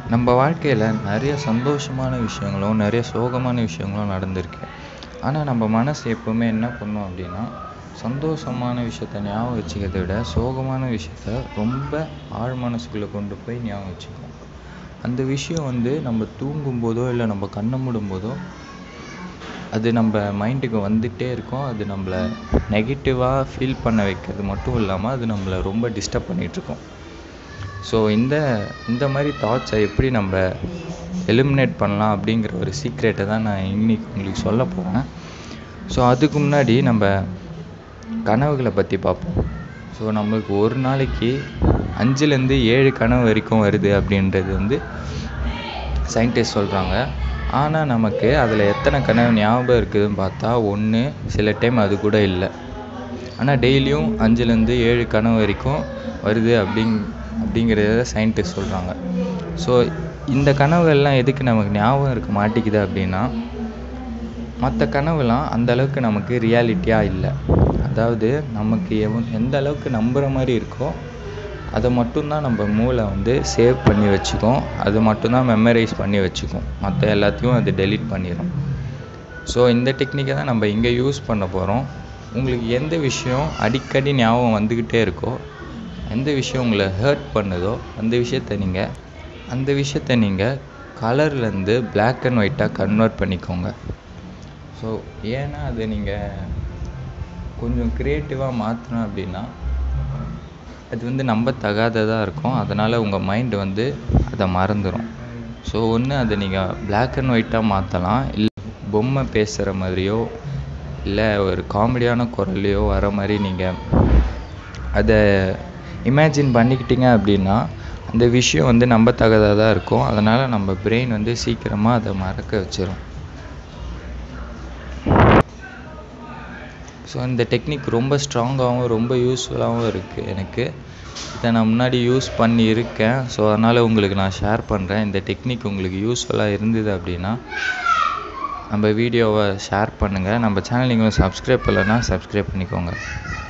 நம்ம வாழ்க்கையில் நிறைய சந்தோஷமான விஷயங்களும் நிறைய சோகமான விஷயங்களும் நடந்திருக்கு ஆனால் நம்ம மனசு எப்போவுமே என்ன பண்ணும் அப்படின்னா சந்தோஷமான விஷயத்த ஞாபகம் வச்சுக்கிறத விட சோகமான விஷயத்த ரொம்ப ஆழ் மனசுக்குள்ளே கொண்டு போய் ஞாபகம் வச்சுக்கும் அந்த விஷயம் வந்து நம்ம தூங்கும் போதோ இல்லை நம்ம கண்ணை மூடும் போதோ அது நம்ம மைண்டுக்கு வந்துகிட்டே இருக்கும் அது நம்மளை நெகட்டிவாக ஃபீல் பண்ண வைக்கிறது மட்டும் இல்லாமல் அது நம்மளை ரொம்ப டிஸ்டர்ப் பண்ணிகிட்ருக்கும் ஸோ இந்த இந்த மாதிரி தாட்ஸை எப்படி நம்ம எலிமினேட் பண்ணலாம் அப்படிங்கிற ஒரு சீக்ரெட்டை தான் நான் இன்னைக்கு உங்களுக்கு சொல்ல போகிறேன் ஸோ அதுக்கு முன்னாடி நம்ம கனவுகளை பற்றி பார்ப்போம் ஸோ நம்மளுக்கு ஒரு நாளைக்கு அஞ்சுலேருந்து ஏழு கனவு வரைக்கும் வருது அப்படின்றது வந்து சயின்டிஸ்ட் சொல்கிறாங்க ஆனால் நமக்கு அதில் எத்தனை கனவு ஞாபகம் இருக்குதுன்னு பார்த்தா ஒன்று சில டைம் அது கூட இல்லை ஆனால் டெய்லியும் அஞ்சுலேருந்து ஏழு கனவு வரைக்கும் வருது அப்படிங் அப்படிங்கிறத சயின்டிஸ்ட் சொல்கிறாங்க ஸோ இந்த கனவுகள்லாம் எதுக்கு நமக்கு ஞாபகம் இருக்க மாட்டேங்குது அப்படின்னா மற்ற கனவுலாம் அந்த அளவுக்கு நமக்கு ரியாலிட்டியாக இல்லை அதாவது நமக்கு எவன் எந்த அளவுக்கு நம்புகிற மாதிரி இருக்கோ அதை மட்டும்தான் நம்ம மூளை வந்து சேவ் பண்ணி வச்சுக்கும் அது மட்டும்தான் மெமரைஸ் பண்ணி வச்சுக்கும் மற்ற எல்லாத்தையும் அது டெலீட் பண்ணிடும் ஸோ இந்த டெக்னிக்கை தான் நம்ம இங்கே யூஸ் பண்ண போகிறோம் உங்களுக்கு எந்த விஷயம் அடிக்கடி ஞாபகம் வந்துக்கிட்டே இருக்கோ எந்த விஷயம் உங்களை ஹர்ட் பண்ணுதோ அந்த விஷயத்த நீங்கள் அந்த விஷயத்த நீங்கள் கலர்லேருந்து பிளாக் அண்ட் ஒயிட்டாக கன்வெர்ட் பண்ணிக்கோங்க ஸோ ஏன்னா அதை நீங்கள் கொஞ்சம் க்ரியேட்டிவாக மாற்றணும் அப்படின்னா அது வந்து நம்பத்தகாததாக இருக்கும் அதனால் உங்கள் மைண்டு வந்து அதை மறந்துடும் ஸோ ஒன்று அதை நீங்கள் பிளாக் அண்ட் ஒயிட்டாக மாற்றலாம் இல்லை பொம்மை பேசுகிற மாதிரியோ இல்லை ஒரு காமெடியான குரல்லையோ வர மாதிரி நீங்கள் அதை இமேஜின் பண்ணிக்கிட்டீங்க அப்படின்னா அந்த விஷயம் வந்து நம்பத்தகாததாக தான் இருக்கும் அதனால் நம்ம பிரெயின் வந்து சீக்கிரமாக அதை மறக்க வச்சிடும் ஸோ இந்த டெக்னிக் ரொம்ப ஸ்ட்ராங்காகவும் ரொம்ப யூஸ்ஃபுல்லாகவும் இருக்குது எனக்கு இதை நான் முன்னாடி யூஸ் பண்ணி இருக்கேன் ஸோ அதனால் உங்களுக்கு நான் ஷேர் பண்ணுறேன் இந்த டெக்னிக் உங்களுக்கு யூஸ்ஃபுல்லாக இருந்தது அப்படின்னா நம்ம வீடியோவை ஷேர் பண்ணுங்கள் நம்ம சேனல் நீங்களும் சப்ஸ்கிரைப் பண்ணலைன்னா சப்ஸ்கிரைப் பண்ணிக்கோங்க